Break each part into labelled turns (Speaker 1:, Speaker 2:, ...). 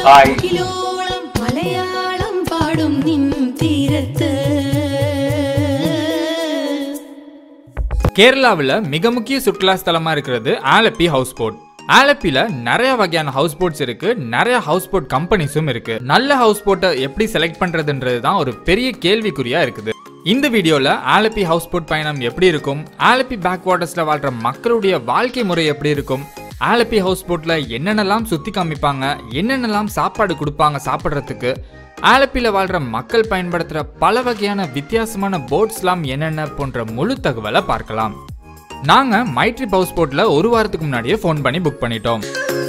Speaker 1: hi
Speaker 2: കിലോളം Malayalam പാടും നിൻ തീരത്ത്
Speaker 3: கேரளாவில் மிக முக்கிய சுற்றுலா ஸ்தலமா இருக்கிறது ஆலப்பி ஹவுஸ் போட் ஆலப்பில நிறைய வகையான ஹவுஸ் போட்ஸ் இருக்கு நிறைய ஹவுஸ் போட் கம்பெனிஸும் இருக்கு நல்ல ஹவுஸ் போட்டை எப்படி செலக்ட் பண்றதுன்றது தான் ஒரு பெரிய கேள்விக்குறியா இருக்குது இந்த வீடியோல ஆலப்பி ஹவுஸ் போட் பயணம் எப்படி இருக்கும் ஆலப்பி பேக் வாட்டர்ஸ்ல வாழ்ற மக்களுடைய வாழ்க்கை முறை எப்படி இருக்கும் ஆலப்பி ஹவுஸ் போட்ல என்னென்னலாம் சுத்தி காமிப்பாங்க என்னென்னலாம் சாப்பாடு கொடுப்பாங்க சாப்பிட்றதுக்கு ஆலப்பில வாழ்ற மக்கள் பயன்படுத்துற பல வகையான வித்தியாசமான போட்ஸ்லாம் என்னென்ன போன்ற முழு தகவலை பார்க்கலாம் நாங்க மைட்ரி ஹவுஸ் போட்ல ஒரு வாரத்துக்கு முன்னாடியே ஃபோன் பண்ணி புக் பண்ணிட்டோம்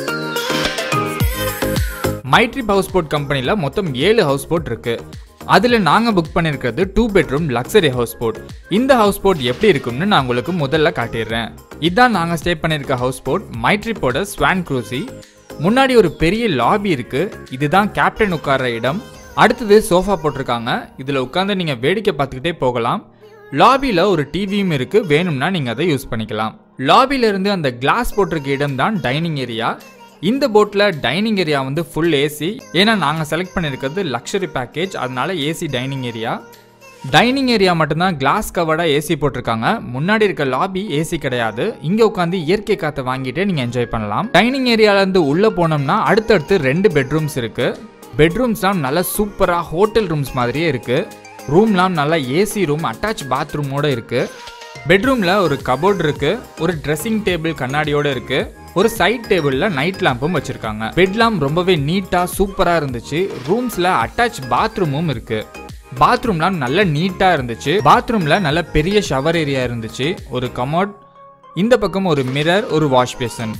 Speaker 3: மைட்ரி ஹவுஸ் போட் கம்பெனில மொத்தம் ஏழு ஹவுஸ் போட் இருக்கு அதுல நாங்க புக் பண்ணிருக்கிறது two bedroom luxury houseboat இந்த ஹவுஸ் போட் எப்படி இருக்கும்னு நான் உங்களுக்கு முதல்ல காட்டிடுறேன் இதான் நாங்க ஸ்டே பண்ணிருக்க ஹவுஸ் போட் மைட்ரிப்போட ஸ்வான் க்ரூசி முன்னாடி ஒரு பெரிய லாபி இருக்கு இதுதான் கேப்டன் உட்கார்ற இடம் அடுத்தது சோஃபா போட்டிருக்காங்க இதுல உட்காந்து நீங்க வேடிக்கை பார்த்துக்கிட்டே போகலாம் லாபியில் ஒரு டிவியும் இருக்கு வேணும்னா நீங்க அதை யூஸ் பண்ணிக்கலாம் லாபில இருந்து அந்த கிளாஸ் போட்டிருக்க இடம் தான் டைனிங் ஏரியா இந்த போட்டில் டைனிங் ஏரியா வந்து ஃபுல் ஏசி ஏன்னா நாங்கள் செலக்ட் பண்ணியிருக்கிறது லக்ஸரி பேக்கேஜ் அதனால AC dining area dining area மட்டும்தான் கிளாஸ் கவர்டாக ஏசி போட்டிருக்காங்க முன்னாடி இருக்க லாபி ஏசி கிடையாது இங்கே உட்காந்து இயற்கை காற்றை வாங்கிட்டு நீங்கள் என்ஜாய் பண்ணலாம் டைனிங் ஏரியாலேருந்து உள்ளே போனோம்னா அடுத்தடுத்து ரெண்டு பெட்ரூம்ஸ் இருக்கு பெட்ரூம்ஸ்லாம் நல்ல சூப்பராக ஹோட்டல் ரூம்ஸ் மாதிரியே இருக்கு ரூம்லாம் நல்லா ஏசி ரூம் அட்டாச் பாத்ரூமோட இருக்கு பெட்ரூம்ல ஒரு கபோர்ட் இருக்கு ஒரு ட்ரெஸ்ஸிங் டேபிள் கண்ணாடியோட இருக்கு ஒரு சைட் டேபிள்ல நைட் லேம்பும் வச்சிருக்காங்க பெட்லாம் ரொம்பவே நீட்டா சூப்பரா இருந்துச்சு ரூம்ஸ்ல அட்டாச் பாத்ரூமும் இருக்கு பாத்ரூம்லாம் நல்ல நீட்டா இருந்துச்சு பாத்ரூம்ல நல்ல பெரிய ஷவர் ஏரியா இருந்துச்சு ஒரு கமோட் இந்த பக்கம் ஒரு மிரர் ஒரு வாஷ் பேசன்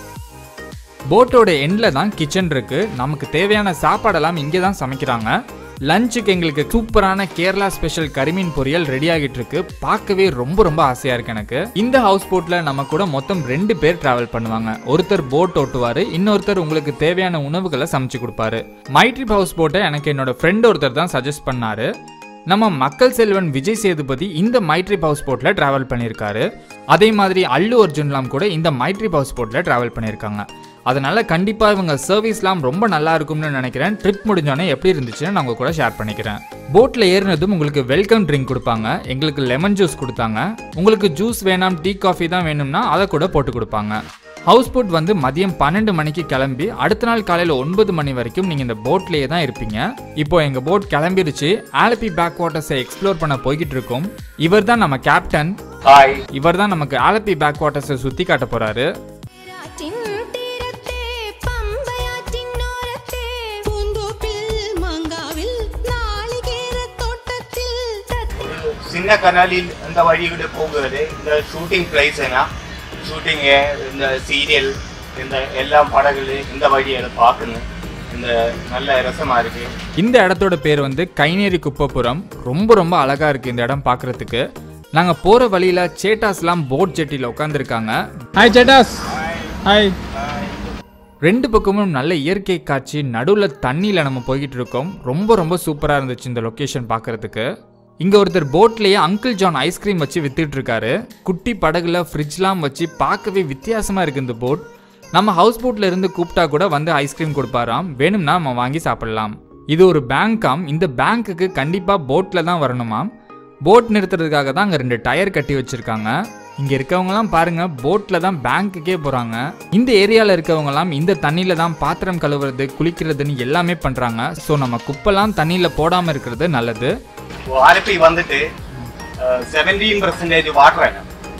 Speaker 3: போட்டோட எண்ட்ல தான் கிச்சன் இருக்கு நமக்கு தேவையான சாப்பாடெல்லாம் இங்கே தான் சமைக்கிறாங்க லஞ்சுக்கு எங்களுக்கு சூப்பரான கேரளா ஸ்பெஷல் கரிமீன் பொரியல் ரெடி ஆகிட்டு இருக்கு பார்க்கவே ரொம்ப ரொம்ப ஆசையா இருக்கு எனக்கு இந்த ஹவுஸ் போட்ல நம்ம கூட மொத்தம் ரெண்டு பேர் டிராவல் பண்ணுவாங்க ஒருத்தர் போட் ஓட்டுவாரு இன்னொருத்தர் உங்களுக்கு தேவையான உணவுகளை சமைச்சு கொடுப்பாரு மைட்ரிப் ஹவுஸ் போட்டை எனக்கு என்னோட ஃப்ரெண்ட் ஒருத்தர் தான் சஜஸ்ட் பண்ணாரு நம்ம மக்கள் செல்வன் விஜய் சேதுபதி இந்த மைட்ரிப் ஹவுஸ் போட்ல டிராவல் பண்ணியிருக்காரு அதே மாதிரி அல்லு அர்ஜுன்லாம் கூட இந்த மைட்ரிப் ஹவுஸ் போட்ல டிராவல் பண்ணியிருக்காங்க அதனால கண்டிப்பா இவங்க சர்வீஸ்லாம் ரொம்ப நல்லா இருக்கும்னு நினைக்கிறேன் ட்ரிப் முடிஞ்சோடனே எப்படி இருந்துச்சுன்னு நான் உங்க கூட ஷேர் பண்ணிக்கிறேன் போட்ல ஏறினதும் உங்களுக்கு வெல்கம் ட்ரிங்க் கொடுப்பாங்க எங்களுக்கு லெமன் ஜூஸ் கொடுத்தாங்க உங்களுக்கு ஜூஸ் வேணாம் டீ காஃபி தான் வேணும்னா அதை கூட போட்டு கொடுப்பாங்க ஹவுஸ் போட் வந்து மதியம் பன்னெண்டு மணிக்கு கிளம்பி அடுத்த நாள் காலையில் ஒன்பது மணி வரைக்கும் நீங்கள் இந்த போட்லேயே தான் இருப்பீங்க இப்போ எங்கள் போட் கிளம்பிருச்சு ஆலப்பி பேக் வாட்டர்ஸை எக்ஸ்ப்ளோர் பண்ண போய்கிட்டு இருக்கோம் இவர் தான் நம்ம கேப்டன்
Speaker 1: ഹായ്
Speaker 3: இவர் தான் நமக்கு ஆலப்பி பேக் வாட்டர்ஸை சுற்றி காட்ட போகிறாரு
Speaker 2: രാറ്റിൻ തീരത്തെ പമ്പയാറ്റിനോരത്തെ പൂന്തോപ്പിൽ മാങ്കാവിൽ നാളികേരത്തോട്ടത്തിൽ തത്ത
Speaker 1: சின்ன கனாலில் இந்த வழியில் போகிறது இந்த ஷூட்டிங் பிளேஸ் என்ன ஷூட்டிங்கு இந்த சீரியல் இந்த எல்லா படங்கள் இந்த வழியை பார்க்கணும் இந்த நல்ல ரசமாக இருக்கு
Speaker 3: இந்த இடத்தோட பேர் வந்து கைநேரி குப்பப்புறம் ரொம்ப ரொம்ப அழகா இருக்கு இந்த இடம் பார்க்கறதுக்கு நாங்க போற வழியில சேட்டாஸ்லாம் போட் ஜெட்டில உட்காந்துருக்காங்க
Speaker 4: ஹாய் சேட்டாஸ் ஹாய்
Speaker 3: ரெண்டு பக்கமும் நல்ல இயற்கை காட்சி நடுவில் தண்ணியில் நம்ம போய்கிட்டு இருக்கோம் ரொம்ப ரொம்ப சூப்பராக இருந்துச்சு இந்த லொக்கேஷன் பார்க்கறதுக்கு இங்கே ஒருத்தர் போட்லேயே அங்கிள் ஜான் ஐஸ்கிரீம் வச்சு வித்துட்டு இருக்காரு குட்டி படகுல ஃப்ரிட்ஜ்லாம் வச்சு பார்க்கவே வித்தியாசமாக இருக்கு இந்த போட் நம்ம ஹவுஸ் போட்ல இருந்து கூப்பிட்டா கூட வந்து ஐஸ்கிரீம் கொடுப்பாராம் வேணும்னா நம்ம வாங்கி சாப்பிடலாம் இது ஒரு பேங்காம் இந்த பேங்க்குக்கு கண்டிப்பாக போட்டில் தான் வரணுமாம் போட் நிறுத்துறதுக்காக தான் அங்கே ரெண்டு டயர் கட்டி வச்சிருக்காங்க இங்க இருக்கவங்கலாம் பாருங்க போட்ல தான் பேங்க்குக்கே போறாங்க இந்த ஏரியால இருக்கவங்கலாம் இந்த தண்ணியில தான் பாத்திரம் கழுவுறது குளிக்கிறதுன்னு எல்லாமே பண்றாங்க ஸோ நம்ம குப்பெல்லாம் தண்ணியில போடாம இருக்கிறது நல்லது
Speaker 1: ആലപ്പി വന്നിട്ട് സെവൻറ്റീൻ പെർസെൻറ്റേജ് വാട്ടറാണ്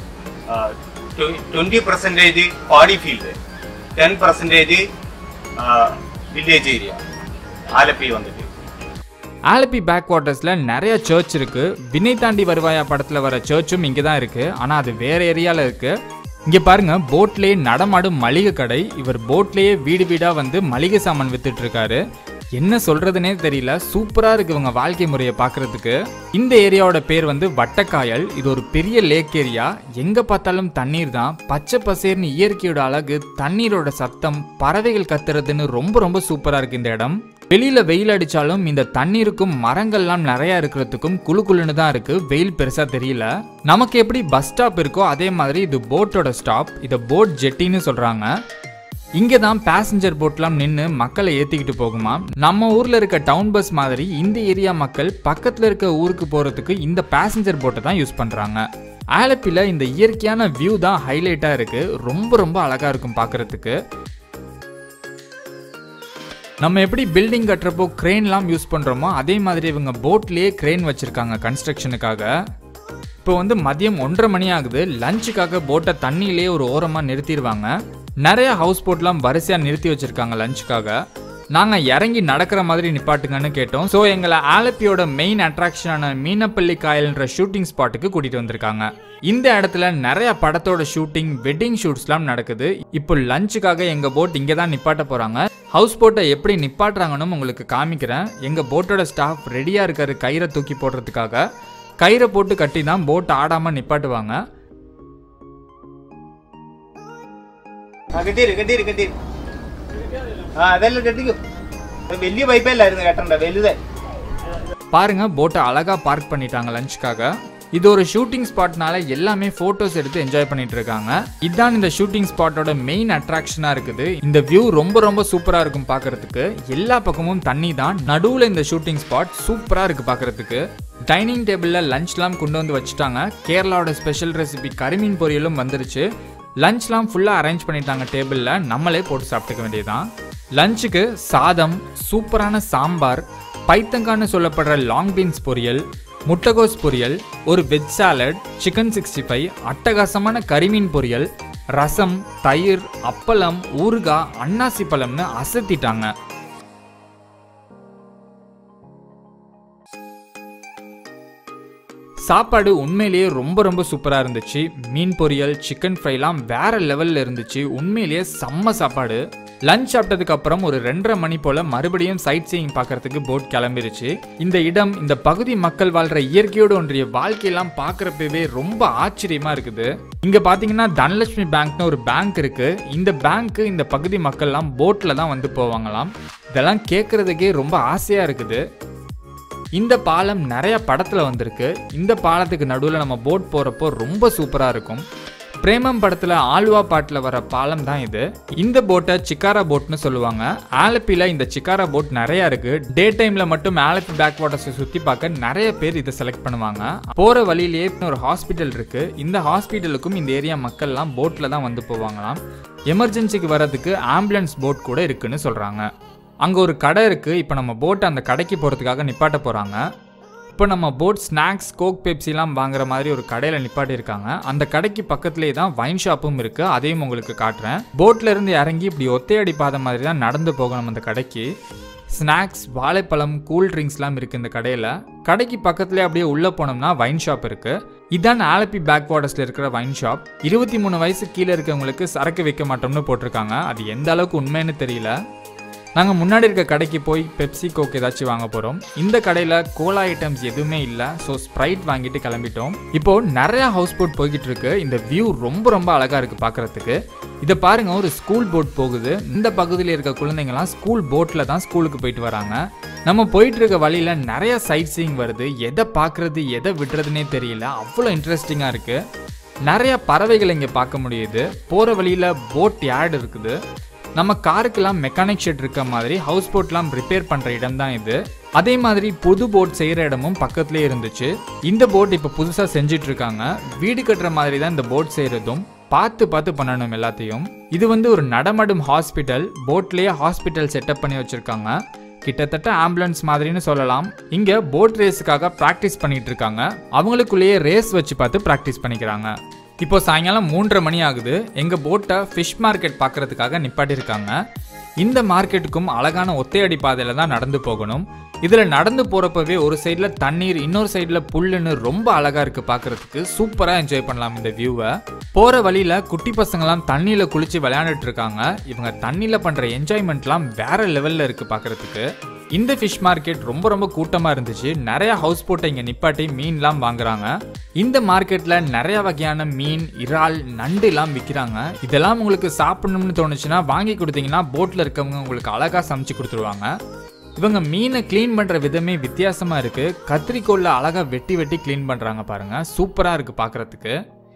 Speaker 1: twenty percentage paddy field ten percentage village area Alleppey വന്നിട്ട്
Speaker 3: ஆலப்பி பேக் வாட்டர்ஸ்ல நிறைய சர்ச் இருக்கு வினை தாண்டி வருவாயா படத்துல வர சர்ச்சும் இங்க தான் இருக்கு ஆனா அது வேற ஏரியால இருக்கு இங்க பாருங்க போட்லயே நடமாடும் மளிகை கடை இவர் போட்லயே வீடு வீடா வந்து மளிகை சாமான் வித்துட்டு இருக்காரு என்ன சொல்றதுனே தெரியல சூப்பரா இருக்கு இவங்க வாழ்க்கை முறையை பார்க்கிறதுக்கு இந்த ஏரியாவோட பேர் வந்து வட்டக்காயல் இது ஒரு பெரிய லேக் ஏரியா எங்க பார்த்தாலும் தண்ணீர் தான் பச்சை பசேர்னு இயற்கையோட அழகு தண்ணீரோட சத்தம் பறவைகள் கத்துறதுன்னு ரொம்ப ரொம்ப சூப்பரா இருக்கு இந்த இடம் வெளியில வெயில் அடிச்சாலும் இந்த தண்ணீருக்கும் மரங்கள்லாம் நிறைய இருக்கிறதுக்கும் குளு குளுன்னு தான் இருக்கு வெயில் பெருசா தெரியல நமக்கு எப்படி பஸ் ஸ்டாப் இருக்கோ அதே மாதிரி இது போட்டோட ஸ்டாப் இதை போட் ஜெட்டின்னு சொல்றாங்க இங்கே தான் பேசஞ்சர் போட்லாம் நின்று மக்களை ஏற்றிக்கிட்டு போகுமா நம்ம ஊரில் இருக்க டவுன் பஸ் மாதிரி இந்த ஏரியா மக்கள் பக்கத்தில் இருக்க ஊருக்கு போகிறதுக்கு இந்த பேசஞ்சர் போட்டை தான் யூஸ் பண்ணுறாங்க ஆலப்பியில் இந்த இயற்கையான வியூ தான் ஹைலைட்டாக இருக்குது ரொம்ப ரொம்ப அழகாக இருக்கும் பார்க்குறதுக்கு நம்ம எப்படி பில்டிங் கட்டுறப்போ க்ரெயின்லாம் யூஸ் பண்ணுறோமோ அதே மாதிரி இவங்க போட்லேயே க்ரெயின் வச்சுருக்காங்க கன்ஸ்ட்ரக்ஷனுக்காக இப்போ வந்து மதியம் ஒன்றரை மணி ஆகுது லஞ்சுக்காக போட்டை தண்ணியிலே ஒரு ஓரமாக நிறுத்திடுவாங்க நிறைய ஹவுஸ் போட்லாம் வரிசையாக நிறுத்தி வச்சுருக்காங்க லஞ்சுக்காக நாங்கள் இறங்கி நடக்கிற மாதிரி நிப்பாட்டுங்கன்னு கேட்டோம் ஸோ எங்களை ஆலப்பியோட மெயின் அட்ராக்ஷனான மீனப்பள்ளி காயல்ன்ற ஷூட்டிங் ஸ்பாட்டுக்கு கூட்டிகிட்டு வந்திருக்காங்க இந்த இடத்துல நிறைய படத்தோட ஷூட்டிங் வெட்டிங் ஷூட்ஸ்லாம் நடக்குது இப்போ லஞ்சுக்காக எங்கள் போட் இங்கே தான் நிப்பாட்ட போகிறாங்க ஹவுஸ் போட்டை எப்படி நிப்பாட்டுறாங்கன்னு உங்களுக்கு காமிக்கிறேன் எங்கள் போட்டோட ஸ்டாஃப் ரெடியாக இருக்காரு கயிறை தூக்கி போடுறதுக்காக கயிறை போட்டு கட்டி தான் போட் ஆடாமல் நிப்பாட்டுவாங்க
Speaker 1: ആ കെട്ടിയിര് കെട്ടിയിര് കെട്ടിയിര് ആ അതെല്ലാം കെട്ടിക്കോ അത് വലിയ പൈപ്പല്ലായിരുന്നു കേട്ടണ്ട വലുതേ
Speaker 3: பாருங்க போட்டை அழகாக பார்க் பண்ணிட்டாங்க லஞ்சுக்காக இது ஒரு ஷூட்டிங் ஸ்பாட்னால எல்லாமே ஃபோட்டோஸ் எடுத்து என்ஜாய் பண்ணிட்டு இருக்காங்க இதான் இந்த ஷூட்டிங் ஸ்பாட்டோட மெயின் அட்ராக்ஷனாக இருக்குது இந்த வியூ ரொம்ப ரொம்ப சூப்பராக இருக்கும் பார்க்கறதுக்கு எல்லா பக்கமும் தண்ணி தான் நடுவில் இந்த ஷூட்டிங் ஸ்பாட் சூப்பராக இருக்குது பார்க்கறதுக்கு டைனிங் டேபிளில் லஞ்ச்லாம் கொண்டு வந்து வச்சுட்டாங்க கேரளாவோட ஸ்பெஷல் ரெசிபி கரிமீன் பொரியலும் வந்துருச்சு லஞ்ச்லாம் ஃபுல்லாக அரேஞ்ச் பண்ணிட்டாங்க டேபிளில் நம்மளே போட்டு சாப்பிட்டுக்க வேண்டியதுதான் லஞ்சுக்கு சாதம் சூப்பரான சாம்பார் பைத்தங்கான்னு சொல்லப்படுற லாங் பீன்ஸ் பொரியல் முட்டைகோஸ் பொரியல் ஒரு veg salad chicken sixty five அட்டகாசமான கரிமீன் பொரியல் ரசம் தயிர் அப்பளம் ஊறுகாய் அன்னாசி பழம்னு அசத்திட்டாங்க சாப்பாடு உண்மையிலேயே ரொம்ப ரொம்ப சூப்பராக இருந்துச்சு மீன் பொரியல் சிக்கன் ஃப்ரைலாம் வேற லெவலில் இருந்துச்சு உண்மையிலேயே செம்ம சாப்பாடு லஞ்ச் சாப்பிட்டதுக்கு அப்புறம் ஒரு ரெண்டரை மணி போல மறுபடியும் சைட் சீயிங் பார்க்கறதுக்கு போட் கிளம்பிருச்சு இந்த இடம் இந்த பகுதி மக்கள் வாழ்ற இயற்கையோடு ஒன்றிய வாழ்க்கையெல்லாம் பார்க்குறப்பவே ரொம்ப ஆச்சரியமா இருக்குது இங்க பாத்தீங்கன்னா தனலட்சுமி பேங்க்னு ஒரு பேங்க் இருக்கு இந்த பேங்க் இந்த பகுதி மக்கள்லாம் போட்ல தான் வந்து போவாங்களாம் இதெல்லாம் கேட்கறதுக்கே ரொம்ப ஆசையா இருக்குது இந்த பாலம் நிறைய படத்துல வந்திருக்கு இந்த பாலத்துக்கு நடுவில் நம்ம போட் போறப்போ ரொம்ப சூப்பரா இருக்கும் பிரேமம் படத்துல ஆல்வா பாட்டில் வர பாலம் தான் இது இந்த போட்டை சிக்காரா போட்னு சொல்லுவாங்க ஆலப்பியில் இந்த சிக்காரா போட் நிறைய இருக்கு டே டைம்ல மட்டும் ஆலப்பி பேக் வாட்டர்ஸை சுத்தி பார்க்க நிறைய பேர் இதை செலக்ட் பண்ணுவாங்க போற வழியிலேயே ஒரு ஹாஸ்பிட்டல் இருக்கு இந்த ஹாஸ்பிட்டலுக்கும் இந்த ஏரியா மக்கள்லாம் போட்ல தான் வந்து போவாங்களாம் எமர்ஜென்சிக்கு வர்றதுக்கு ஆம்புலன்ஸ் போட் கூட இருக்குன்னு சொல்றாங்க அங்கே ஒரு கடை இருக்குது இப்போ நம்ம போட்டை அந்த கடைக்கு போகிறதுக்காக நிப்பாட்ட போகிறாங்க இப்போ நம்ம போட் ஸ்நாக்ஸ் கோக் பெப்சிலாம் வாங்குற மாதிரி ஒரு கடையில் நிப்பாட்டியிருக்காங்க அந்த கடைக்கு பக்கத்துலேயே தான் வைன் ஷாப்பும் இருக்குது அதையும் உங்களுக்கு காட்டுறேன் போட்ல இருந்து இறங்கி இப்படி ஒத்தையடி பாதை மாதிரி தான் நடந்து போகணும் அந்த கடைக்கு ஸ்நாக்ஸ் வாழைப்பழம் கூல் ட்ரிங்க்ஸ்லாம் இருக்குது இந்த கடையில் கடைக்கு பக்கத்துலேயே அப்படியே உள்ளே போனோம்னா வைன் ஷாப் இருக்குது இதான் ஆலப்பி பேக் வாட்டர்ஸில் இருக்கிற வைன் ஷாப் இருபத்தி மூணு வயசு கீழே இருக்கவங்களுக்கு சரக்கு வைக்க மாட்டோம்னு போட்டிருக்காங்க அது எந்த அளவுக்கு உண்மைன்னு தெரியல நாங்கள் முன்னாடி இருக்க கடைக்கு போய் பெப்சி கோக் ஏதாச்சும் வாங்க போகிறோம் இந்த கடையில் கோலா ஐட்டம்ஸ் எதுவுமே இல்லை ஸோ ஸ்ப்ரைட் வாங்கிட்டு கிளம்பிட்டோம் இப்போ நிறைய ஹவுஸ் போட் போய்கிட்டு இருக்கு இந்த வியூ ரொம்ப ரொம்ப அழகாக இருக்குது பார்க்குறதுக்கு இதை பாருங்க ஒரு ஸ்கூல் போட் போகுது இந்த பகுதியில் இருக்க குழந்தைங்கலாம் ஸ்கூல் போட்டில் தான் ஸ்கூலுக்கு போயிட்டு வராங்க நம்ம போயிட்டு இருக்க வழியில் நிறைய சைட் சீயிங் வருது எதை பார்க்குறது எதை விடுறதுனே தெரியல அவ்வளோ இன்ட்ரெஸ்டிங்காக இருக்குது நிறைய பறவைகள் இங்கே பார்க்க முடியுது போகிற வழியில் போட் யார்டு இருக்குது நம்ம காருக்கெல்லாம் மெக்கானிக் ஷெட் இருக்க மாதிரி ஹவுஸ் போட்லாம் ரிப்பேர் பண்ணுற இடம் தான் இது அதே மாதிரி புது போட் செய்கிற இடமும் பக்கத்துலேயே இருந்துச்சு இந்த போட் இப்போ புதுசாக செஞ்சுட்டு இருக்காங்க வீடு கட்டுற மாதிரி தான் இந்த போட் செய்கிறதும் பார்த்து பார்த்து பண்ணணும் எல்லாத்தையும் இது வந்து ஒரு நடமாடும் ஹாஸ்பிட்டல் போட்லேயே ஹாஸ்பிட்டல் செட்டப் பண்ணி வச்சுருக்காங்க கிட்டத்தட்ட ஆம்புலன்ஸ் மாதிரின்னு சொல்லலாம் இங்க போட் ரேஸுக்காக ப்ராக்டிஸ் பண்ணிட்டு இருக்காங்க அவங்களுக்குள்ளேயே ரேஸ் வச்சு பார்த்து ப்ராக்டிஸ் பண்ணிக்கிறாங்க இப்போ சாயங்காலம் மூன்றரை மணி ஆகுது எங்க போட்டை ஃபிஷ் மார்க்கெட் பார்க்கறதுக்காக நிப்பாட்டியிருக்காங்க இந்த மார்க்கெட்டுக்கும் அழகான ஒத்தையடி பாதையில தான் நடந்து போகணும் இதுல நடந்து போறப்பவே ஒரு சைடுல தண்ணீர் இன்னொரு சைடுல புல்லுன்னு ரொம்ப அழகா இருக்கு பார்க்கிறதுக்கு சூப்பரா என்ஜாய் பண்ணலாம் இந்த வியூவை போற வழியில குட்டி பசங்கலாம் தண்ணியில குளிச்சு விளையாண்டுட்டு இருக்காங்க இவங்க தண்ணியில பண்ற என்ஜாய்மெண்ட்லாம் வேற லெவல்ல இருக்கு பார்க்கிறதுக்கு இந்த ஃபிஷ் மார்க்கெட் ரொம்ப ரொம்ப கூட்டமா இருந்துச்சு நிறைய ஹவுஸ் போட்டை இங்க நிப்பாட்டி மீன்லாம் வாங்குறாங்க இந்த மார்க்கெட்ல நிறைய வகையான மீன் இறால் நண்டு எல்லாம் விற்கிறாங்க இதெல்லாம் உங்களுக்கு சாப்பிடணும்னு தோணுச்சுன்னா வாங்கி கொடுத்தீங்கன்னா போட்ல இருக்கவங்க உங்களுக்கு அழகா சமைச்சு கொடுத்துருவாங்க இவங்க மீனை க்ளீன் பண்ற விதமே வித்தியாசமா இருக்கு கத்திரிக்கோல்ல அழகா வெட்டி வெட்டி க்ளீன் பண்றாங்க பாருங்க சூப்பரா இருக்கு பார்க்கிறதுக்கு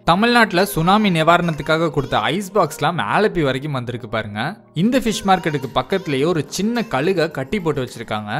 Speaker 3: தமிழ்நாட்டில் சுனாமி நிவாரணத்துக்காக கொடுத்த ஐஸ் பாக்ஸ்லாம் ஆலப்பி வரைக்கும் வந்திருக்கு பாருங்க இந்த ஃபிஷ் மார்க்கெட்டுக்கு பக்கத்துலேயே ஒரு சின்ன கழுகை கட்டி போட்டு வச்சிருக்காங்க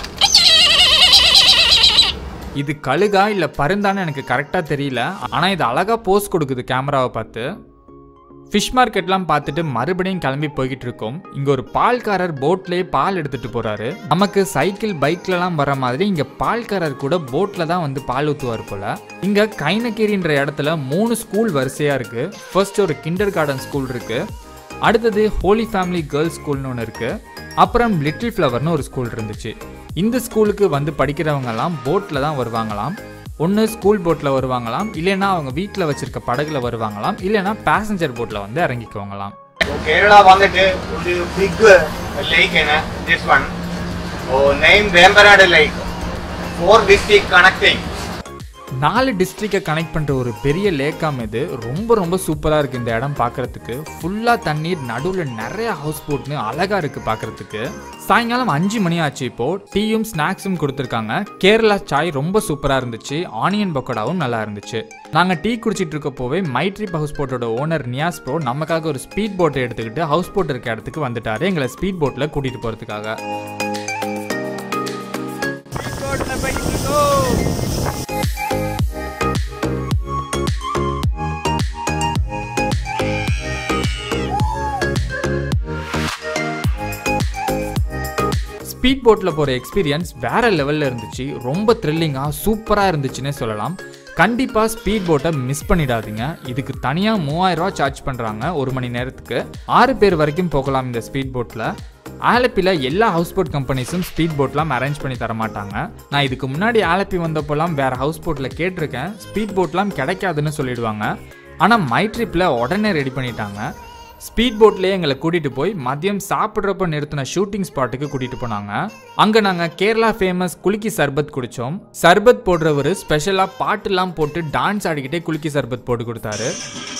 Speaker 3: இது கழுகா இல்லை பருந்தான்னு எனக்கு கரெக்டாக தெரியல ஆனால் இது அழகாக போஸ் கொடுக்குது கேமராவை பார்த்து ஃபிஷ் மார்க்கெட்லாம் பார்த்துட்டு மறுபடியும் கிளம்பி போய்கிட்டு இருக்கோம் இங்கே ஒரு பால்காரர் போட்லேயே பால் எடுத்துகிட்டு போகிறாரு நமக்கு சைக்கிள் பைக்லலாம் வர மாதிரி இங்கே பால்காரர் கூட போட்டில் தான் வந்து பால் ஊற்றுவார் போல் இங்கே கைனகேரின்ற இடத்துல மூணு ஸ்கூல் வரிசையாக இருக்குது ஃபர்ஸ்ட் ஒரு கிண்டர் கார்டன் ஸ்கூல் இருக்குது அடுத்தது ஹோலி ஃபேமிலி கேர்ள்ஸ் ஸ்கூல்னு ஒன்று இருக்குது அப்புறம் லிட்டில் ஃப்ளவர்னு ஒரு ஸ்கூல் இருந்துச்சு இந்த ஸ்கூலுக்கு வந்து படிக்கிறவங்கலாம் போட்டில் தான் வருவாங்களாம் ஒன்று ஸ்கூல் போட்டில் வருவாங்களாம் இல்லைன்னா அவங்க வீட்டில் வச்சிருக்க படகுல வருவாங்களாம் இல்லைன்னா பேசஞ்சர் போட்டில் வந்து இறங்கிக்குவாங்களாம்
Speaker 1: കേരള വന്നിട്ട് ഒരു ബിഗ് ലേക്ക് ആണ് this one oh name Vembanad lake four district connecting
Speaker 3: நாலு டிஸ்ட்ரிக்டை கனெக்ட் பண்ணுற ஒரு பெரிய லேக்காம் இது ரொம்ப ரொம்ப சூப்பராக இருக்குது இந்த இடம் பார்க்குறதுக்கு ஃபுல்லாக தண்ணீர் நடுவில் நிறைய ஹவுஸ் போட்னு அழகாக இருக்குது பார்க்குறதுக்கு சாயங்காலம் அஞ்சு மணி ஆச்சு இப்போது டீயும் ஸ்நாக்ஸும் கொடுத்துருக்காங்க கேரளா சாய் ரொம்ப சூப்பராக இருந்துச்சு ஆனியன் பக்கோடாவும் நல்லா இருந்துச்சு நாங்கள் டீ குடிச்சிட்டு இருக்க போவே மைட்ரிப் ஹவுஸ் போட்டோட ஓனர் நியாஸ் ப்ரோ நமக்காக ஒரு ஸ்பீட் போட்டை எடுத்துக்கிட்டு ஹவுஸ் போட் இருக்க இடத்துக்கு வந்துட்டாரு எங்களை ஸ்பீட் போட்டில் கூட்டிகிட்டு போகிறதுக்காக ஸ்பீட் போட்டில் போகிற எக்ஸ்பீரியன்ஸ் வேற லெவலில் இருந்துச்சு ரொம்ப த்ரில்லிங்காக சூப்பராக இருந்துச்சுன்னே சொல்லலாம் கண்டிப்பாக ஸ்பீட் போட்டை மிஸ் பண்ணிடாதீங்க இதுக்கு தனியாக மூவாயிரம் ரூபா சார்ஜ் பண்ணுறாங்க ஒரு மணி நேரத்துக்கு ஆறு பேர் வரைக்கும் போகலாம் இந்த ஸ்பீட் போட்டில் ஆலப்பியில் எல்லா ஹவுஸ் போட் கம்பெனிஸும் ஸ்பீட் போட்லாம் அரேஞ்ச் பண்ணி தர மாட்டாங்க நான் இதுக்கு முன்னாடி ஆலப்பி வந்தப்போலாம் வேற ஹவுஸ் போட்டில் கேட்டிருக்கேன் ஸ்பீட் போட்லாம் கிடைக்காதுன்னு சொல்லிடுவாங்க ஆனால் மை ட்ரிப்பில் உடனே ரெடி பண்ணிட்டாங்க ஸ்பீட் போட்லேயே எங்களை கூட்டிகிட்டு போய் மதியம் சாப்பிட்றப்ப நிறுத்தின ஷூட்டிங் ஸ்பாட்டுக்கு கூட்டிகிட்டு போனாங்க அங்கே நாங்கள் கேரளா ஃபேமஸ் குலுக்கி சர்பத் குடித்தோம் சர்பத் போடுறவர் ஸ்பெஷலாக பாட்டுலாம் போட்டு டான்ஸ் ஆடிக்கிட்டே குலுக்கி சர்பத் போட்டு கொடுத்தாரு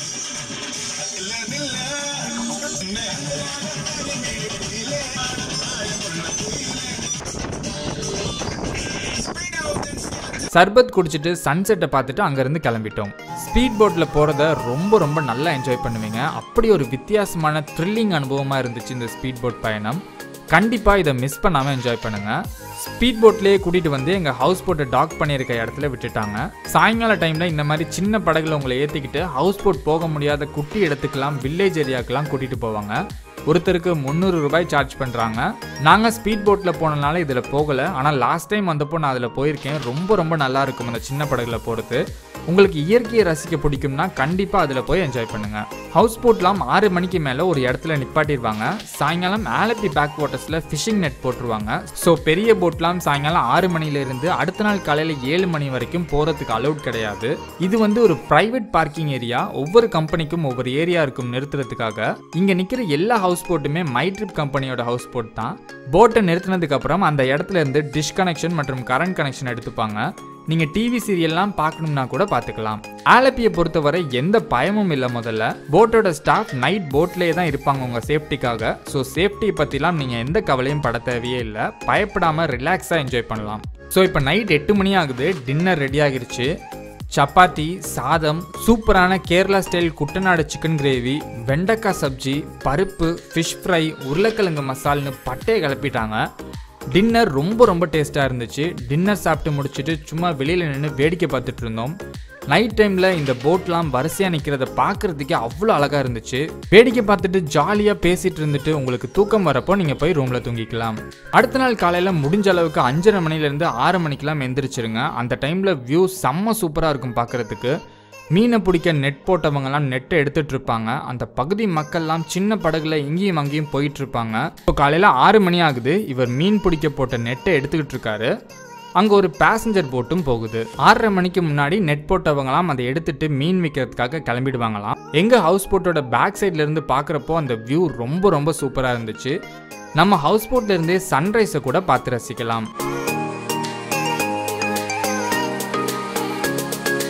Speaker 3: சர்பத் குடிச்சிட்டு சன்செட்டை பார்த்துட்டு அங்கேருந்து கிளம்பிட்டோம் ஸ்பீட் போட்டில் போகிறத ரொம்ப ரொம்ப நல்லா என்ஜாய் பண்ணுவீங்க அப்படி ஒரு வித்தியாசமான த்ரில்லிங் அனுபவமாக இருந்துச்சு இந்த ஸ்பீட் போட் பயணம் கண்டிப்பாக இதை மிஸ் பண்ணாமல் என்ஜாய் பண்ணுங்கள் ஸ்பீட் போட்லேயே கூட்டிகிட்டு வந்து எங்கள் ஹவுஸ் போட்டை டாக் பண்ணியிருக்க இடத்துல விட்டுட்டாங்க சாயங்கால டைமில் இந்த மாதிரி சின்ன படகுல உங்களை ஏற்றிக்கிட்டு ஹவுஸ் போட் போக முடியாத குட்டி இடத்துக்கெல்லாம் வில்லேஜ் ஏரியாக்கெல்லாம் கூட்டிகிட்டு போவாங்க ஒருத்தருக்கு முந்நூறு ரூபாய் சார்ஜ் பண்ணுறாங்க நாங்கள் ஸ்பீட் போட்டில் போனனால இதில் போகலை ஆனால் லாஸ்ட் டைம் வந்தப்போ நான் அதில் போயிருக்கேன் ரொம்ப ரொம்ப நல்லா இருக்கும் அந்த சின்ன படகுல போகிறது உங்களுக்கு இயற்கையை ரசிக்க பிடிக்கும்னா கண்டிப்பாக அதில் போய் என்ஜாய் பண்ணுங்கள் ஹவுஸ் போட்லாம் ஆறு மணிக்கு மேலே ஒரு இடத்துல நிப்பாட்டிடுவாங்க சாயங்காலம் ஆலப்பி பேக் வாட்டர்ஸில் ஃபிஷிங் நெட் போட்டுருவாங்க ஸோ பெரிய போட்லாம் சாயங்காலம் ஆறு மணிலேருந்து அடுத்த நாள் காலையில் ஏழு மணி வரைக்கும் போகிறதுக்கு அலௌட் கிடையாது இது வந்து ஒரு ப்ரைவேட் பார்க்கிங் ஏரியா ஒவ்வொரு கம்பெனிக்கும் ஒவ்வொரு ஏரியா இருக்கும் நிறுத்துறதுக்காக இங்கே நிற்கிற எல்லா ஹவுஸ் போட்டுமே மை ட்ரிப் கம்பெனியோட ஹவுஸ் போட் தான் போட்டை நிறுத்தினதுக்கு அப்புறம் அந்த இடத்துல இருந்து டிஷ் கனெக்ஷன் மற்றும் கரண்ட் கனெக்ஷன் எடுத்துப்பாங்க நீங்க டிவி சீரியல்லாம் பார்க்கணும்னா கூட பார்த்துக்கலாம் ஆலப்பியை பொறுத்தவரை எந்த பயமும் இல்லை முதல்ல போட்டோட ஸ்டாஃப் நைட் போட்லேயே தான் இருப்பாங்க உங்க சேஃப்டிக்காக ஸோ சேஃப்டி பற்றிலாம் நீங்கள் எந்த கவலையும் பட தேவையே இல்லை பயப்படாமல் ரிலாக்ஸாக என்ஜாய் பண்ணலாம் ஸோ இப்போ நைட் எட்டு மணி ஆகுது டின்னர் ரெடி ஆகிருச்சு சப்பாத்தி சாதம் சூப்பரான Kerala style Kuttanad chicken gravy வெண்டைக்காய் சப்ஜி பருப்பு ஃபிஷ் ஃப்ரை உருளைக்கிழங்கு மசால்னு பட்டையை கிளப்பிட்டாங்க டின்னர் ரொம்ப ரொம்ப டேஸ்ட்டாக இருந்துச்சு டின்னர் சாப்பிட்டு முடிச்சுட்டு சும்மா வெளியில் நின்று வேடிக்கை பார்த்துட்டு இருந்தோம் நைட் டைமில் இந்த போட்லாம் வரிசையாக நிற்கிறத பார்க்குறதுக்கே அவ்வளோ அழகாக இருந்துச்சு வேடிக்கை பார்த்துட்டு ஜாலியாக பேசிட்டு இருந்துட்டு உங்களுக்கு தூக்கம் வரப்போ நீங்கள் போய் ரூமில் தூங்கிக்கலாம் அடுத்த நாள் காலையில் முடிஞ்ச அளவுக்கு அஞ்சரை மணிலேருந்து ஆறு மணிக்கெல்லாம் எந்திரிச்சிருங்க அந்த டைமில் வியூ செம்ம சூப்பராக இருக்கும் பார்க்குறதுக்கு மீனை பிடிக்க நெட் போட்டவங்கலாம் நெட்டை எடுத்துட்டு இருப்பாங்க அந்த பகுதி மக்கள்லாம் சின்ன படகுல இங்கேயும் அங்கேயும் போயிட்டு இருப்பாங்க இப்போ காலையில் ஆறு மணி ஆகுது இவர் மீன் பிடிக்க போட்ட நெட்டை எடுத்துக்கிட்டு இருக்காரு அங்கே ஒரு பேசஞ்சர் போட்டும் போகுது ஆறரை மணிக்கு முன்னாடி நெட் போட்டவங்களாம் அதை எடுத்துட்டு மீன் விற்கிறதுக்காக கிளம்பிடுவாங்களாம் எங்கள் ஹவுஸ் போட்டோட பேக் சைட்ல இருந்து பார்க்குறப்போ அந்த வியூ ரொம்ப ரொம்ப சூப்பராக இருந்துச்சு நம்ம ஹவுஸ் போட்ல இருந்தே சன்ரைஸை கூட பார்த்து ரசிக்கலாம்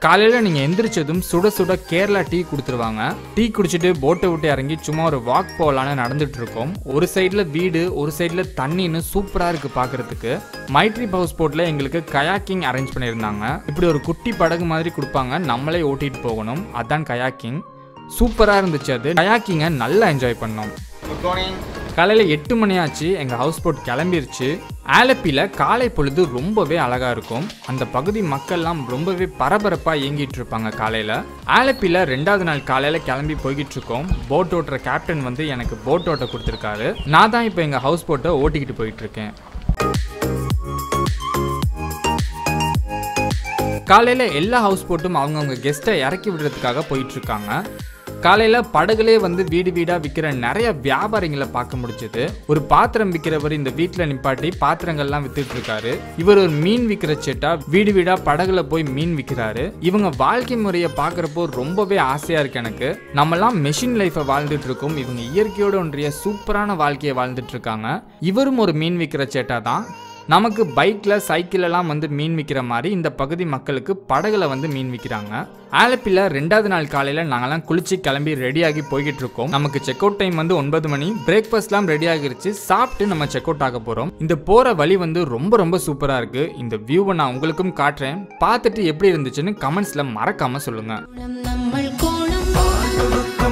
Speaker 3: காலையில் நீங்கள் எந்திரிச்சதும் சுட சுட கேரளா டீ கொடுத்துருவாங்க டீ குடிச்சிட்டு போட்டை விட்டு இறங்கி சும்மா ஒரு வாக் போகலான்னு நடந்துட்டு இருக்கோம் ஒரு சைடில் வீடு ஒரு சைடில் தண்ணின்னு சூப்பராக இருக்குது பார்க்குறதுக்கு மைட்ரி ஹவுஸ் போட்டில் எங்களுக்கு கயாக்கிங் அரேஞ்ச் பண்ணியிருந்தாங்க இப்படி ஒரு குட்டி படகு மாதிரி கொடுப்பாங்க நம்மளே ஓட்டிட்டு போகணும் அதான் கயாக்கிங் சூப்பராக இருந்துச்சு அது கயாக்கிங்கை நல்லா என்ஜாய் பண்ணோம்
Speaker 1: குட் மார்னிங்
Speaker 3: காலையில் எட்டு மணி ஆச்சு எங்கள் ஹவுஸ் போட் கிளம்பிருச்சு ஆலப்பியில் காலை பொழுது ரொம்பவே அழகாக இருக்கும் அந்த பகுதி மக்கள்லாம் ரொம்பவே பரபரப்பாக இயங்கிட்டு இருப்பாங்க காலையில் ஆலப்பியில் ரெண்டாவது நாள் காலையில் கிளம்பி போய்கிட்டு இருக்கோம் போட் ஓட்டுற கேப்டன் வந்து எனக்கு போட் ஓட்ட கொடுத்துருக்காரு நான் தான் இப்போ எங்கள் ஹவுஸ் போட்டை ஓட்டிக்கிட்டு போயிட்டு இருக்கேன் காலையில் எல்லா ஹவுஸ் போட்டும் அவங்கவுங்க கெஸ்ட்டை இறக்கி விடுறதுக்காக போயிட்டு இருக்காங்க காலையில் படகுலே வந்து வீடு வீடாக விற்கிற நிறைய வியாபாரிகளை பார்க்க முடிஞ்சது ஒரு பாத்திரம் விற்கிறவர் இந்த வீட்டில் நிப்பாட்டி பாத்திரங்கள்லாம் வித்துட்டு இருக்காரு இவர் ஒரு மீன் விற்கிற சேட்டா வீடு வீடாக படகுல போய் மீன் விற்கிறாரு இவங்க வாழ்க்கை முறையை பார்க்குறப்போ ரொம்பவே ஆசையாக இருக்கு எனக்கு நம்மலாம் மெஷின் லைஃப்பை வாழ்ந்துட்டு இருக்கோம் இவங்க இயற்கையோட ஒன்றிய சூப்பரான வாழ்க்கையை வாழ்ந்துட்டு இருக்காங்க இவரும் ஒரு மீன் விற்கிற சேட்டா தான் நமக்கு பைக்கில் சைக்கிளெல்லாம் வந்து மீன் விற்கிற மாதிரி இந்த பகுதி மக்களுக்கு படகுல வந்து மீன் விற்கிறாங்க ஆலப்பியில் ரெண்டாவது நாள் காலையில் நாங்கெல்லாம் குளிச்சு கிளம்பி ரெடியாகி போய்கிட்டு இருக்கோம் நமக்கு செக் அவுட் டைம் வந்து ஒன்பது மணி பிரேக்ஃபாஸ்ட்லாம் ரெடி ஆகிருச்சு சாப்பிட்டு நம்ம செக் அவுட் ஆக போகிறோம் இந்த போகிற வழி வந்து ரொம்ப ரொம்ப சூப்பராக இருக்குது இந்த வியூவை நான் உங்களுக்கும் காட்டுறேன் பார்த்துட்டு எப்படி இருந்துச்சுன்னு கமெண்ட்ஸில் மறக்காமல் சொல்லுங்கள்
Speaker 2: നമ്മൾ കോണം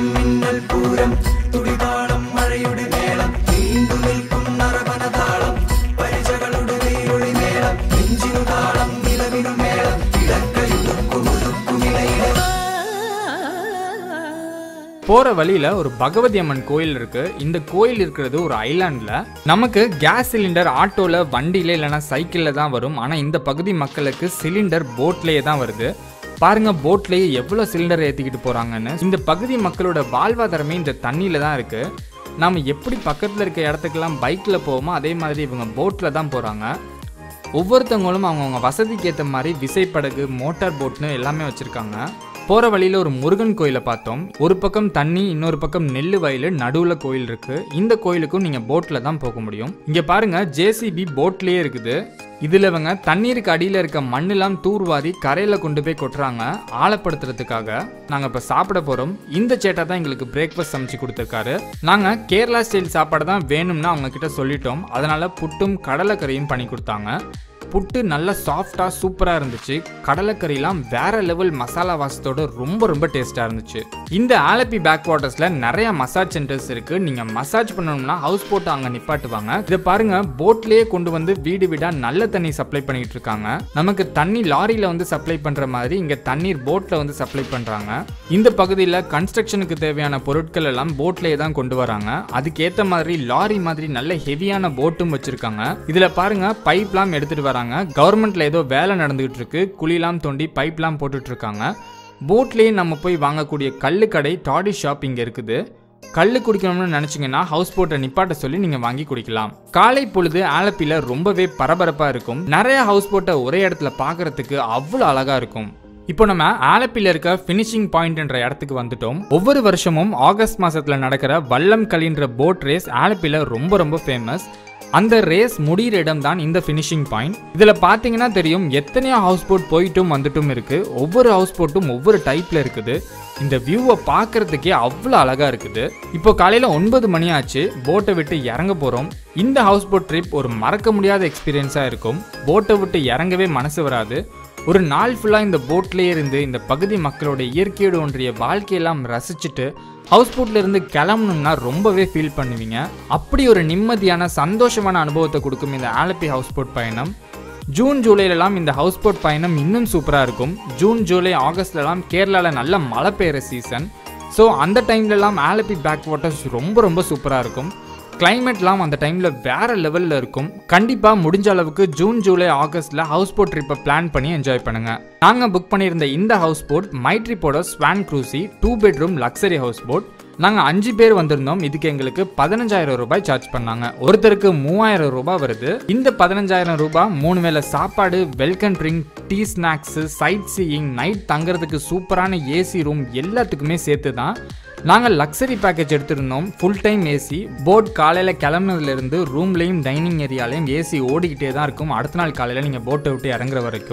Speaker 3: போற வழியில ஒரு பகவதி அம்மன் கோயில் இருக்கு இந்த கோயில் இருக்கிறது ஒரு ஐலாண்ட்ல நமக்கு கேஸ் சிலிண்டர் ஆட்டோல வண்டியில இல்லைன்னா சைக்கிள்ல தான் வரும் ஆனா இந்த பகுதி மக்களுக்கு சிலிண்டர் போட்லயே தான் வருது பாருங்க போட்லயே எவ்வளவு சிலிண்டர் ஏத்திக்கிட்டு போறாங்கன்னு இந்த பகுதி மக்களோட வாழ்வாதாரமே இந்த தண்ணியில தான் இருக்கு நாம எப்படி பக்கத்துல இருக்க இடத்துக்கெல்லாம் பைக்ல போவோமோ அதே மாதிரி இவங்க போட்ல தான் போறாங்க ஒவ்வொருத்தவங்களும் அவங்கவுங்க வசதிக்கு ஏற்ற மாதிரி விசைப்படகு மோட்டார் போட்னு எல்லாமே வச்சுருக்காங்க போகிற வழியில் ஒரு முருகன் கோயிலை பார்த்தோம் ஒரு பக்கம் தண்ணி இன்னொரு பக்கம் நெல் வயல் நடுவில் கோயில் இருக்கு இந்த கோயிலுக்கும் நீங்கள் போட்டில் தான் போக முடியும் இங்கே பாருங்க ஜேசிபி போட்லேயே இருக்குது இதில் இவங்க தண்ணீருக்கு அடியில் இருக்க மண்ணெல்லாம் தூர்வாரி கரையில் கொண்டு போய் கொட்டுறாங்க ஆழப்படுத்துறதுக்காக நாங்கள் இப்போ சாப்பிட போகிறோம் இந்த சேட்டா தான் எங்களுக்கு பிரேக்ஃபாஸ்ட் சமைச்சு கொடுத்துருக்காரு நாங்கள் கேரளா ஸ்டைல் சாப்பாடு தான் வேணும்னு அவங்க கிட்ட சொல்லிட்டோம் அதனால புட்டும் கடலைக்கறியும் பண்ணி கொடுத்தாங்க புட்டு நல்ல சாஃப்டாக சூப்பராக இருந்துச்சு கடலைக்கறிலாம் வேற லெவல் மசாலா வாசத்தோட ரொம்ப ரொம்ப டேஸ்ட்டாக இருந்துச்சு இந்த ஆலப்பி பேக் வாட்டர்ஸில் நிறைய மசாஜ் சென்டர்ஸ் இருக்கு நீங்கள் மசாஜ் பண்ணணும்னா ஹவுஸ் போட்டு அங்கே நிப்பாட்டுவாங்க இதை பாருங்க போட்லேயே கொண்டு வந்து வீடு வீடாக நல்ல தண்ணி சப்ளை பண்ணிட்டு இருக்காங்க நமக்கு தண்ணி லாரியில் வந்து சப்ளை பண்ணுற மாதிரி இங்கே தண்ணீர் போட்டில் வந்து சப்ளை பண்ணுறாங்க இந்த பகுதியில் கன்ஸ்ட்ரக்ஷனுக்கு தேவையான பொருட்கள் எல்லாம் போட்லேயே தான் கொண்டு வராங்க அதுக்கேற்ற மாதிரி லாரி மாதிரி நல்ல ஹெவியான போட்டும் வச்சிருக்காங்க இதில் பாருங்க பைப்லாம் எடுத்துட்டு வராங்க கவர்மெண்ட்ல ஏதோ வேலை நடந்துகிட்டு இருக்கு குழிலாம் தோண்டி பைப்லாம் போட்டுட்டு இருக்காங்க போட்லேயே நம்ம போய் வாங்கக்கூடிய கல்லு கடை டாடி ஷாப் இங்கே இருக்குது கல்லு குடிக்கணும்னு நினச்சிங்கன்னா ஹவுஸ் போட்டை நிப்பாட்ட சொல்லி நீங்கள் வாங்கி குடிக்கலாம் காலை பொழுது ஆலப்பியில் ரொம்பவே பரபரப்பாக இருக்கும் நிறைய ஹவுஸ் போட்டை ஒரே இடத்துல பார்க்கறதுக்கு அவ்வளோ அழகாக இருக்கும் இப்போ நம்ம ஆலப்பியில் இருக்க ஃபினிஷிங் பாயிண்ட்ன்ற இடத்துக்கு வந்துட்டோம் ஒவ்வொரு வருஷமும் ஆகஸ்ட் மாசத்துல நடக்கிற வல்லம் கலின்ற போட் ரேஸ் ஆலப்பியில் ரொம்ப ரொம்ப ஃபேமஸ் அந்த ரேஸ் முடிகிற இடம் தான் இந்த ஃபினிஷிங் பாயிண்ட் இதில் பார்த்தீங்கன்னா தெரியும் எத்தனையோ ஹவுஸ் போட் போயிட்டும் வந்துட்டும் இருக்கு ஒவ்வொரு ஹவுஸ் போட்டும் ஒவ்வொரு டைப்ல இருக்குது இந்த வியூவை பார்க்கறதுக்கே அவ்வளோ அழகா இருக்குது இப்போ காலையில் ஒன்பது மணி ஆச்சு போட்டை விட்டு இறங்க போகிறோம் இந்த ஹவுஸ் போட் ட்ரிப் ஒரு மறக்க முடியாத எக்ஸ்பீரியன்ஸாக இருக்கும் போட்டை விட்டு இறங்கவே மனசு வராது ஒரு நாள் ஃபுல்லாக இந்த போட்லேயே இருந்து இந்த பகுதி மக்களோட இயற்கையோடு ஒன்றிய வாழ்க்கையெல்லாம் ரசிச்சுட்டு ஹவுஸ் போட்ல இருந்து கிளம்பணும்னா ரொம்பவே ஃபீல் பண்ணுவீங்க அப்படி ஒரு நிம்மதியான சந்தோஷமான அனுபவத்தை கொடுக்கும் இந்த ஆலப்பி ஹவுஸ் போட் பயணம் ஜூன் ஜூலைலலாம் இந்த ஹவுஸ் போட் பயணம் இன்னும் சூப்பராக இருக்கும் ஜூன் ஜூலை ஆகஸ்ட்லலாம் கேரளாவில் நல்ல மழை பெய்கிற சீசன் ஸோ அந்த டைம்லலாம் ஆலப்பி பேக் வாட்டர்ஸ் ரொம்ப ரொம்ப சூப்பராக இருக்கும் கிளைமேட்லாம் அந்த டைமில் வேற லெவலில் இருக்கும் கண்டிப்பாக முடிஞ்ச அளவுக்கு ஜூன் ஜூலை ஆகஸ்ட்டில் ஹவுஸ் போட் ட்ரிப்பை பிளான் பண்ணி என்ஜாய் பண்ணுங்க நாங்கள் புக் பண்ணியிருந்த இந்த ஹவுஸ் போட் மை ட்ரிப்போட Swan Cruise two bedroom luxury houseboat நாங்கள் அஞ்சு பேர் வந்திருந்தோம் இதுக்கு எங்களுக்கு பதினஞ்சாயிரம் ரூபாய் சார்ஜ் பண்ணாங்க ஒருத்தருக்கு மூவாயிரம் ரூபாய் வருது இந்த பதினஞ்சாயிரம் ரூபாய் மூணு வேளை சாப்பாடு welcome drink tea snacks sightseeing night தங்குறதுக்கு சூப்பரான ஏசி ரூம் எல்லாத்துக்குமே சேர்த்து தான் நாங்கள் லக்ஸரி பேக்கேஜ் எடுத்திருந்தோம் ஃபுல் டைம் ஏசி போட் காலையில் கிளம்புனதுலேருந்து ரூம்லேயும் டைனிங் ஏரியாலையும் ஏசி ஓடிக்கிட்டே தான் இருக்கும் அடுத்த நாள் காலையில் நீங்கள் போட்டை விட்டு இறங்குற வரைக்கும்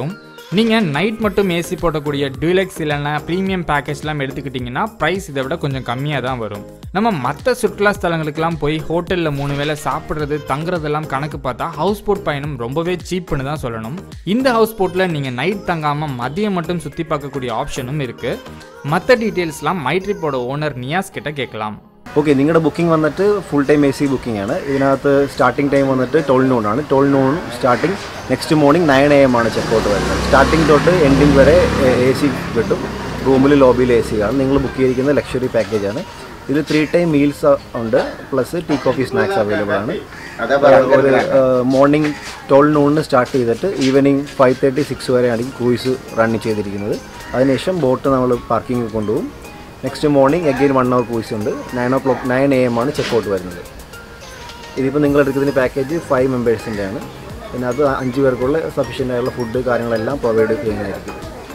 Speaker 3: நீங்கள் நைட் மட்டும் ஏசி போடக்கூடிய டூலெக்ஸ் இல்லைன்னா ப்ரீமியம் பேக்கேஜ்லாம் எடுத்துக்கிட்டிங்கன்னா ப்ரைஸ் இதை விட கொஞ்சம் கம்மியாக தான் வரும் நம்ம மற்ற சுற்றுலா ஸ்தலங்களுக்கெல்லாம் போய் ஹோட்டலில் மூணு வேளை சாப்பிட்றது தங்குறதெல்லாம் கணக்கு பார்த்தா ஹவுஸ் போட் பயணம் ரொம்பவே சீப்புன்னு தான் சொல்லணும் இந்த ஹவுஸ் போட்டில் நீங்கள் நைட் தங்காமல் மதியம் மட்டும் சுற்றி பார்க்கக்கூடிய ஆப்ஷனும் இருக்குது மற்ற டீட்டெயில்ஸ்லாம் மைட்ரிப்போட ஓனர் நியாஸ் கிட்ட கேட்கலாம்
Speaker 5: ഓക്കെ നിങ്ങളുടെ ബുക്കിംഗ് വന്നിട്ട് full time A C booking ആണ് ഇതിനകത്ത് സ്റ്റാർട്ടിംഗ് ടൈം വന്നിട്ട് ട്വൽവ് നോൺ ആണ് twelve noon starting next morning nine A M ആണ് ചെക്കൗട്ട് വരുന്നത് സ്റ്റാർട്ടിംഗ് തൊട്ട് എൻഡിങ് വരെ എ സി കിട്ടും റൂമിൽ ലോബിയിൽ എ സി ആണ് നിങ്ങൾ ബുക്ക് ചെയ്തിരിക്കുന്ന ലക്ഷറി പാക്കേജ് ആണ് ഇത് ത്രീ ടൈം മീൽസ് ഉണ്ട് plus tea coffee snacks available ആണ് ഒരു മോർണിംഗ് ട്വൽവ് നൂണിന് സ്റ്റാർട്ട് ചെയ്തിട്ട് ഈവനിങ് ഫൈവ് തേർട്ടി സിക്സ് വരെയാണ് ഈ ക്രൂയിസ് റൺ ചെയ്തിരിക്കുന്നത് അതിനുശേഷം ബോട്ട് നമ്മൾ പാർക്കിങ്ങിൽ കൊണ്ടുപോകും next morning again one hour cruise ഉണ്ട് nine o'clock nine A M ആണ് ചെക്കൗട്ട് വരുന്നത് ഇതിപ്പോൾ നിങ്ങൾ എടുക്കുന്ന പാക്കേജ് ഫൈവ് മെമ്പേഴ്സിൻ്റെ ആണ് പിന്നെ അത് അഞ്ച് പേർക്കുള്ള സഫീഷ്യൻ്റ് ആയുള്ള ഫുഡ് കാര്യങ്ങളെല്ലാം പ്രൊവൈഡ് ചെയ്യുന്നതായിരിക്കും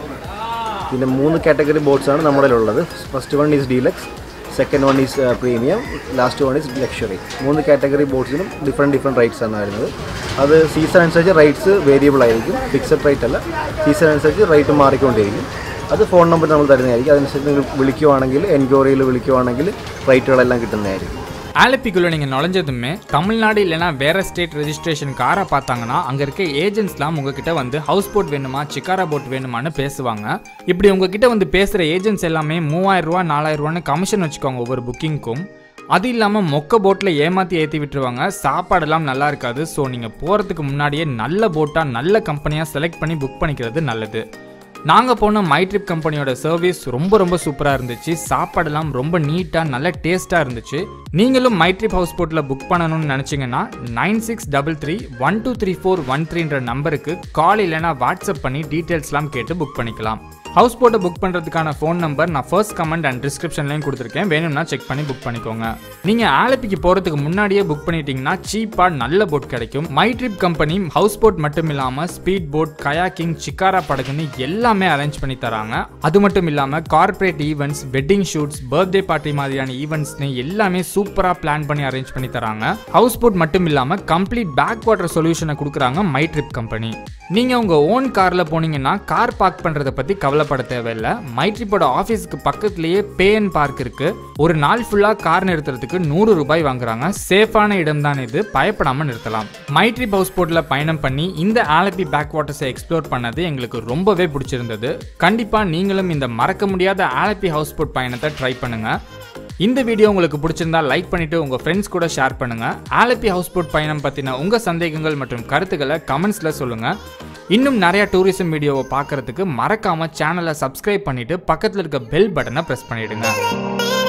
Speaker 5: പിന്നെ മൂന്ന് കാറ്റഗറി ബോട്ട്സ് ആണ് നമ്മുടെ ഉള്ളത് first one is deluxe second one is premium last one is luxury മൂന്ന് കാറ്റഗറി ബോട്ട്സിനും ഡിഫറെൻറ്റ് ഡിഫറെൻറ്റ് റേറ്റ്സ് ആണ് വരുന്നത് അത് സീസൺ അനുസരിച്ച് റേറ്റ്സ് വേരിയബിൾ ആയിരിക്കും ഫിക്സഡ് റേറ്റ് അല്ല സീസൺ അനുസരിച്ച് റേറ്റ് മാറിക്കൊണ്ടിരിക്കും അത് ഫോൺ നമ്പർ നമ്മൾ തരുന്നതായിരിക്കും അതനുസരിച്ച് നിങ്ങൾ വിളിക്കുവാണെങ്കിൽ എൻക്വയറിയിൽ വിളിക്കുവാണെങ്കിൽ റേറ്റുകളെല്ലാം കിട്ടുന്നതായിരിക്കും
Speaker 3: ஆலப்பிக்குள்ளே நீங்கள் நுழைஞ்சதுமே தமிழ்நாடு இல்லைனா வேற ஸ்டேட் ரெஜிஸ்ட்ரேஷன் காரை பார்த்தாங்கன்னா அங்கே இருக்க ஏஜென்ட்ஸ்லாம் உங்ககிட்ட வந்து ஹவுஸ் போட் வேணுமா சிக்காரா போட் வேணுமான்னு பேசுவாங்க இப்படி உங்ககிட்ட வந்து பேசுகிற ஏஜென்ட்ஸ் எல்லாமே மூவாயிரம் ரூபா நாலாயிரம் ரூபான்னு கமிஷன் வச்சுக்கோங்க ஒவ்வொரு புக்கிங்க்கும் அது இல்லாமல் மொக்க போட்டில் ஏமாற்றி ஏற்றி விட்டுருவாங்க சாப்பாடெல்லாம் நல்லா இருக்காது ஸோ நீங்கள் போகிறதுக்கு முன்னாடியே நல்ல போட்டாக நல்ல கம்பெனியாக செலக்ட் பண்ணி புக் பண்ணிக்கிறது நல்லது நாங்கள் போன மை ட்ரிப் கம்பெனியோட சர்வீஸ் ரொம்ப ரொம்ப சூப்பராக இருந்துச்சு சாப்பாடெல்லாம் ரொம்ப நீட்டாக நல்ல டேஸ்ட்டாக இருந்துச்சு நீங்களும் மை ட்ரிப் ஹவுஸ் போட்டில் புக் பண்ணணும்னு நினச்சிங்கன்னா nine six double three one two three four one த்ரீன்ற நம்பருக்கு கால் இல்லைனா வாட்ஸ்அப் பண்ணி டீட்டெயில்ஸ்லாம் கேட்டு புக் பண்ணிக்கலாம் ஹவுஸ் போட்டை புக் பண்ணுறதுக்கான ஃபோன் நம்பர் நான் ஃபர்ஸ்ட் கமெண்ட் அண்ட் டிஸ்கிரிப்ஷன்லையும் கொடுத்துருக்கேன் வேணும்னா செக் பண்ணி புக் பண்ணிக்கோங்க நீங்கள் ஆலப்பிக்கு போகிறதுக்கு முன்னாடியே புக் பண்ணிட்டீங்கன்னா சீப்பாக நல்ல போட் கிடைக்கும் My Trip company houseboat மட்டும் இல்லாமல் ஸ்பீட் போட் கயாக்கிங் சிக்காரா படகுன்னு எல்லாமே அரேஞ்ச் பண்ணி தராங்க அது மட்டும் இல்லாமல் corporate events wedding shoots birthday party மாதிரியான ஈவெண்ட்ஸ்னு எல்லாமே சூப்பராக பிளான் பண்ணி அரேஞ்ச் பண்ணி தராங்க ஹவுஸ் போட் மட்டும் இல்லாமல் கம்ப்ளீட் பேக் வாட்டர் சொல்யூஷனை கொடுக்குறாங்க மை ட்ரிப் கம்பெனி நீங்கள் உங்கள் ஓன் காரில் போனீங்கன்னா கார் பார்க் பண்ணுறதை பற்றி கவலைப்பட தேவையில்லை மைட்ரிப்போட ஆஃபீஸுக்கு பக்கத்துலேயே பே அண்ட் பார்க் இருக்குது ஒரு நாள் ஃபுல்லாக கார் நிறுத்துறதுக்கு நூறு ரூபாய் வாங்குறாங்க சேஃபான இடம் தான் இது பயப்படாமல் நிறுத்தலாம் மைட்ரிப் ஹவுஸ் போட்டில் பயணம் பண்ணி இந்த ஆலப்பி பேக் வாட்டர்ஸை எக்ஸ்ப்ளோர் பண்ணது எங்களுக்கு ரொம்பவே பிடிச்சிருந்தது கண்டிப்பாக நீங்களும் இந்த மறக்க முடியாத ஆலப்பி ஹவுஸ் போட் பயணத்தை ட்ரை பண்ணுங்கள் இந்த வீடியோ உங்களுக்கு பிடிச்சிருந்தா லைக் பண்ணிட்டு உங்க ஃப்ரெண்ட்ஸ் கூட ஷேர் பண்ணுங்க ஆலப்பி ஹவுஸ் போட் பயணம் பத்தின உங்க சந்தேகங்கள் மற்றும் கருத்துக்களை கமெண்ட்ஸ்ல சொல்லுங்க இன்னும் நிறைய டூரிசம் வீடியோவை பார்க்கறதுக்கு மறக்காம சேனலை சப்ஸ்கிரைப் பண்ணிட்டு பக்கத்தில் இருக்க பெல் பட்டனை பிரஸ் பண்ணிடுங்க